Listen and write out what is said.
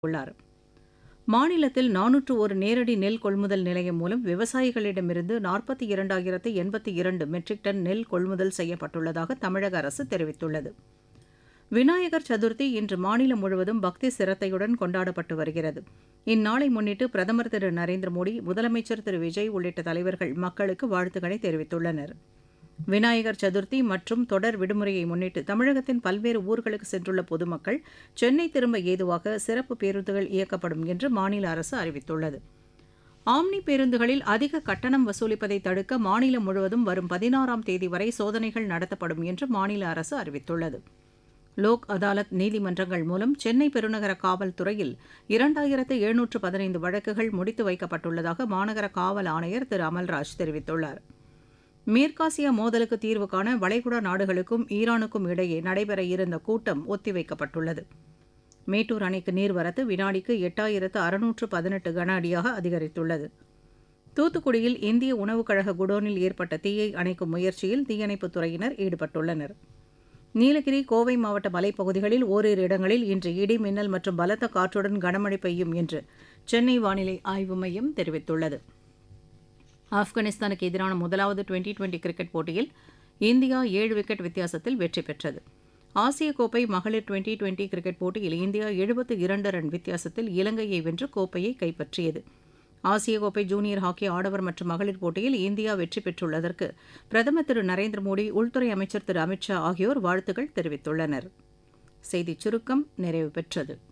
உள்ளார் மாநிலத்தில் நானூற்று ஒரு நேரடி நெல் கொள்முதல் நிலையம் மூலம் விவசாயிகளிடமிருந்து நாற்பத்தி இரண்டாயிரத்து எண்பத்தி இரண்டு மெட்ரிக் டன் நெல் கொள்முதல் செய்யப்பட்டுள்ளதாக தமிழக அரசு தெரிவித்துள்ளது விநாயகர் சதுர்த்தி இன்று மாநிலம் முழுவதும் பக்தி சிரத்தையுடன் கொண்டாடப்பட்டு வருகிறது இந்நாளை முன்னிட்டு பிரதமர் திரு நரேந்திர மோடி முதலமைச்சர் திரு விஜய் உள்ளிட்ட தலைவர்கள் மக்களுக்கு வாழ்த்துக்களை தெரிவித்துள்ளனர் விநாயகர் சதுர்த்தி மற்றும் தொடர் விடுமுறையை முன்னிட்டு தமிழகத்தின் பல்வேறு ஊர்களுக்கு சென்றுள்ள பொதுமக்கள் சென்னை திரும்ப ஏதுவாக சிறப்பு பேருந்துகள் இயக்கப்படும் என்று மாநில அரசு அறிவித்துள்ளது ஆம்னி பேருந்துகளில் அதிக கட்டணம் வசூலிப்பதை தடுக்க மாநிலம் முழுவதும் வரும் பதினாறாம் தேதி வரை சோதனைகள் நடத்தப்படும் என்று மாநில அரசு அறிவித்துள்ளது லோக் அதாலத் நீதிமன்றங்கள் மூலம் சென்னை பெருநகர காவல்துறையில் இரண்டாயிரத்து எழுநூற்று பதினைந்து வழக்குகள் முடித்து வைக்கப்பட்டுள்ளதாக மாநகர காவல் ஆணையர் திரு அமல்ராஜ் தெரிவித்துள்ளார் மேற்காசிய மோதலுக்கு தீர்வு காண வளைகுடா நாடுகளுக்கும் ஈரானுக்கும் இடையே நடைபெற இருந்த கூட்டம் ஒத்திவைக்கப்பட்டுள்ளது மேட்டூர் அணைக்கு நீர்வரத்து வினாடிக்கு எட்டாயிரத்து அறுநூற்று பதினெட்டு கன அடியாக அதிகரித்துள்ளது தூத்துக்குடியில் இந்திய உணவுக் கழக குடோனில் ஏற்பட்ட தீயை அணைக்கும் முயற்சியில் தீயணைப்புத் துறையினர் ஈடுபட்டுள்ளனர் நீலகிரி கோவை மாவட்ட மலைப்பகுதிகளில் ஓரிரு இடங்களில் இன்று இடி மின்னல் மற்றும் பலத்த காற்றுடன் கனமழை பெய்யும் என்று சென்னை வானிலை ஆய்வு மையம் தெரிவித்துள்ளது ஆப்கானிஸ்தானுக்கு எதிரான முதலாவது டுவெண்டி டுவெண்டி கிரிக்கெட் போட்டியில் இந்தியா ஏழு விக்கெட் வித்தியாசத்தில் வெற்றி பெற்றது ஆசிய கோப்பை மகளிர் டுவெண்டி டுவெண்டி கிரிக்கெட் போட்டியில் இந்தியா எழுபத்து இரண்டு ரன் வித்தியாசத்தில் இலங்கையை வென்று கோப்பையை கைப்பற்றியது ஆசிய கோப்பை ஜூனியர் ஹாக்கி ஆடவர் மற்றும் மகளிர் போட்டியில் இந்தியா வெற்றி பெற்றுள்ளதற்கு பிரதமர் திரு நரேந்திர மோடி உள்துறை அமைச்சர் திரு அமித் ஷா ஆகியோர் வாழ்த்துக்கள் தெரிவித்துள்ளனர் செய்திச் சுருக்கம் நிறைவு பெற்றது